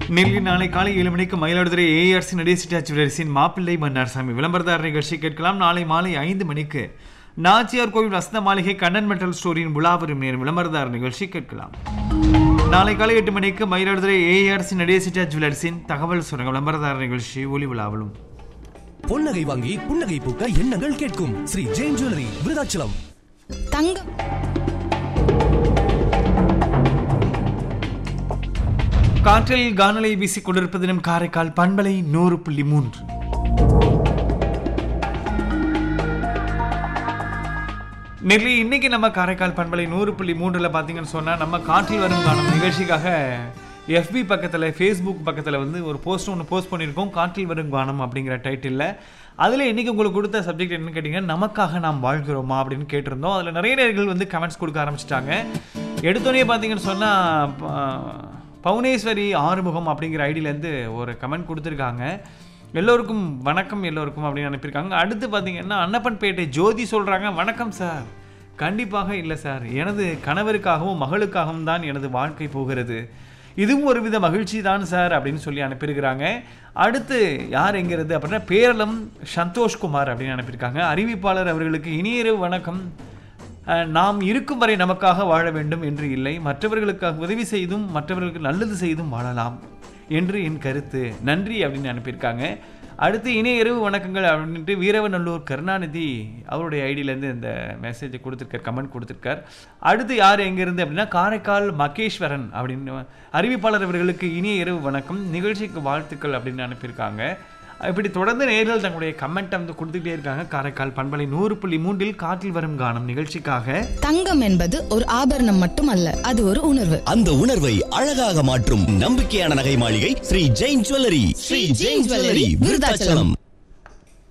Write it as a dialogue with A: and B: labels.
A: நெல்லி நாளை காலை ஏழு மணிக்கு மயிலாடுதுறை ஏஆர்சி நடேசிட்டா ஜுவல்லர்ஸின் மாப்பிள்ளை மன்னார்சாமி விளம்பரதார நிகழ்ச்சி கேட்கலாம் நாளை மாலை ஐந்து மணிக்கு நாச்சியார் கோவில் வசந்த மாளிகை கண்ணன் மெட்டல் ஸ்டோரியின் விழாவரும் நேர் விளம்பரதார நிகழ்ச்சி கேட்கலாம் நாளை காலை எட்டு மணிக்கு மயிலாடுதுறை ஏஆர்சி நடேசிட்டா ஜுவல்லர்ஸின் தகவல் சுரங்க விளம்பரதார நிகழ்ச்சி ஒளி விழாவிலும்
B: பொன்னகை வாங்கி புன்னகை பூக்க எண்ணங்கள் கேட்கும் ஸ்ரீ ஜெயின் ஜுவல்லரி விருதாச்சலம்
C: தங்கம்
A: காற்றில் கானலை வீசிக் கொண்டிருப்பது நம் காரைக்கால் பண்பலை நூறு புள்ளி மூன்று நெல்லி இன்னைக்கு நம்ம காரைக்கால் பண்பலை நூறு புள்ளி மூன்றில் பார்த்தீங்கன்னு சொன்னால் நம்ம காற்றில் வரும் காணும் நிகழ்ச்சிக்காக எஃபி பக்கத்தில் ஃபேஸ்புக் பக்கத்தில் வந்து ஒரு போஸ்ட் ஒன்று போஸ்ட் பண்ணியிருக்கோம் காற்றில் வரும் கானம் அப்படிங்கிற டைட்டிலில் அதில் இன்றைக்கி உங்களுக்கு கொடுத்த சப்ஜெக்ட் என்னன்னு கேட்டிங்கன்னா நமக்காக நாம் வாழ்கிறோமா அப்படின்னு கேட்டிருந்தோம் அதில் நிறைய நேர்கள் வந்து கமெண்ட்ஸ் கொடுக்க ஆரம்பிச்சிட்டாங்க எடுத்தோடனே பார்த்தீங்கன்னு சொன்னால் பவுனேஸ்வரி ஆறுமுகம் அப்படிங்கிற ஐடியிலேருந்து ஒரு கமெண்ட் கொடுத்துருக்காங்க எல்லோருக்கும் வணக்கம் எல்லோருக்கும் அப்படின்னு அனுப்பியிருக்காங்க அடுத்து பார்த்தீங்கன்னா அன்னப்பன்பேட்டை ஜோதி சொல்கிறாங்க வணக்கம் சார் கண்டிப்பாக இல்லை சார் எனது கணவருக்காகவும் மகளுக்காகவும் தான் எனது வாழ்க்கை போகிறது இதுவும் ஒரு வித மகிழ்ச்சி தான் சார் அப்படின்னு சொல்லி அனுப்பியிருக்கிறாங்க அடுத்து யார் எங்கிறது அப்படின்னா பேரளம் சந்தோஷ்குமார் அப்படின்னு அனுப்பியிருக்காங்க அறிவிப்பாளர் அவர்களுக்கு இனியரவு வணக்கம் அஹ், நாம் இருக்கும் வரை நமக்காக வாழ வேண்டும் என்று இல்லை மற்றவர்களுக்காக உதவி செய்தும் மற்றவர்களுக்கு நல்லது செய்தும் வாழலாம் என்று என் கருத்து நன்றி அப்படின்னு அனுப்பியிருக்காங்க அடுத்து இணைய இரவு வணக்கங்கள் அப்படின்ட்டு வீரவநல்லூர் கருணாநிதி அவருடைய ஐடியிலேருந்து இந்த மெசேஜை கொடுத்துருக்கார் கமெண்ட் கொடுத்துருக்கார் அடுத்து யார் எங்கேருந்து அப்படின்னா காரைக்கால் மகேஸ்வரன் அப்படின்னு அறிவிப்பாளர் அவர்களுக்கு இனிய இரவு வணக்கம் நிகழ்ச்சிக்கு வாழ்த்துக்கள் அப்படின்னு அனுப்பியிருக்காங்க இப்படி தொடர்ந்து நேரில் தங்களுடைய கமெண்ட்டை வந்து கொடுத்துட்டே இருக்காங்க காரைக்கால் பண்பலை நூறு புள்ளி மூன்றில் காற்றில் வரும் கானம் நிகழ்ச்சிக்காக
C: தங்கம் என்பது ஒரு ஆபரணம் மட்டுமல்ல அது ஒரு உணர்வு
B: அந்த உணர்வை அழகாக மாற்றும் நம்பிக்கையான நகை மாளிகை ஸ்ரீ ஜெயின் ஜுவல்லரி ஸ்ரீ ஜெயின் ஜுவல்லரி விருதாச்சலம்